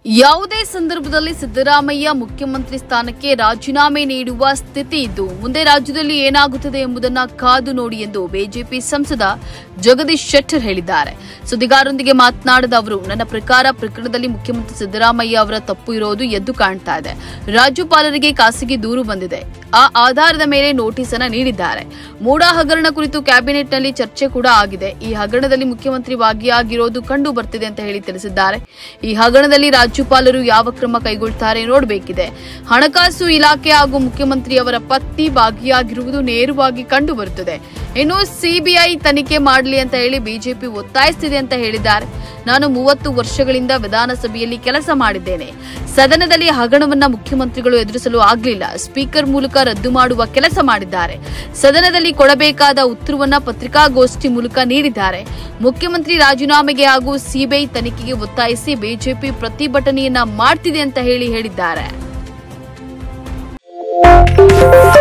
ಯಾವುದೇ ಸಂದರ್ಭದಲ್ಲಿ ಸಿದ್ದರಾಮಯ್ಯ ಮುಖ್ಯಮಂತ್ರಿ ಸ್ಥಾನಕ್ಕೆ ರಾಜೀನಾಮೆ ನೀಡುವ ಸ್ಥಿತಿ ಇದ್ದು ಮುಂದೆ ರಾಜ್ಯದಲ್ಲಿ ಏನಾಗುತ್ತದೆ ಎಂಬುದನ್ನ ಕಾದು ನೋಡಿ ಎಂದು ಬಿಜೆಪಿ ಸಂಸದ ಜಗದೀಶ್ ಶೆಟ್ಟರ್ ಹೇಳಿದ್ದಾರೆ ಸುದ್ದಿಗಾರರೊಂದಿಗೆ ಮಾತನಾಡಿದ ಅವರು ನನ್ನ ಪ್ರಕಾರ ಪ್ರಕರಣದಲ್ಲಿ ಮುಖ್ಯಮಂತ್ರಿ ಸಿದ್ದರಾಮಯ್ಯ ಅವರ ತಪ್ಪು ಇರೋದು ಎದ್ದು ಕಾಣ್ತಾ ಇದೆ ರಾಜ್ಯಪಾಲರಿಗೆ ಖಾಸಗಿ ದೂರು ಬಂದಿದೆ ಆ ಆಧಾರದ ಮೇಲೆ ನೋಟಿಸ್ ಅನ್ನ ನೀಡಿದ್ದಾರೆ ಮೂಡಾ ಹಗರಣ ಕುರಿತು ಕ್ಯಾಬಿನೆಟ್ನಲ್ಲಿ ಚರ್ಚೆ ಕೂಡ ಆಗಿದೆ ಈ ಹಗರಣದಲ್ಲಿ ಮುಖ್ಯಮಂತ್ರಿ ಭಾಗಿಯಾಗಿರೋದು ಕಂಡು ಬರ್ತಿದೆ ಅಂತ ಹೇಳಿ ತಿಳಿಸಿದ್ದಾರೆ ಈ ಹಗರಣದಲ್ಲಿ ರಾಜ್ಯಪಾಲರು ಯಾವ ಕ್ರಮ ಕೈಗೊಳ್ತಾರೆ ನೋಡಬೇಕಿದೆ ಹಣಕಾಸು ಇಲಾಖೆ ಹಾಗೂ ಮುಖ್ಯಮಂತ್ರಿ ಅವರ ಪತ್ನಿ ಭಾಗಿಯಾಗಿರುವುದು ನೇರವಾಗಿ ಕಂಡು ಬರುತ್ತದೆ ಇನ್ನು ಸಿಬಿಐ ತನಿಖೆ ಮಾಡಲಿ ಅಂತ ಹೇಳಿ ಬಿಜೆಪಿ ಒತ್ತಾಯಿಸ್ತಿದೆ ಅಂತ ಹೇಳಿದ್ದಾರೆ ನಾನು ಮೂವತ್ತು ವರ್ಷಗಳಿಂದ ವಿಧಾನಸಭೆಯಲ್ಲಿ ಕೆಲಸ ಮಾಡಿದ್ದೇನೆ ಸದನದಲ್ಲಿ ಹಗರಣವನ್ನ ಮುಖ್ಯಮಂತ್ರಿಗಳು ಎದುರಿಸಲು ಆಗಲಿಲ್ಲ ಸ್ಪೀಕರ್ ಮೂಲಕ ರದ್ದು ಮಾಡುವ ಕೆಲಸ ಮಾಡಿದ್ದಾರೆ ಸದನದಲ್ಲಿ ಕೊಡಬೇಕಾದ ಉತ್ತರವನ್ನ ಪತ್ರಿಕಾಗೋಷ್ಠಿ ಮೂಲಕ ನೀಡಿದ್ದಾರೆ ಮುಖ್ಯಮಂತ್ರಿ ರಾಜೀನಾಮೆಗೆ ಹಾಗೂ ಸಿಬಿಐ ತನಿಖೆಗೆ ಒತ್ತಾಯಿಸಿ ಬಿಜೆಪಿ ಪ್ರತಿಭಟನೆಯನ್ನ ಮಾಡ್ತಿದೆ ಅಂತ ಹೇಳಿ ಹೇಳಿದ್ದಾರೆ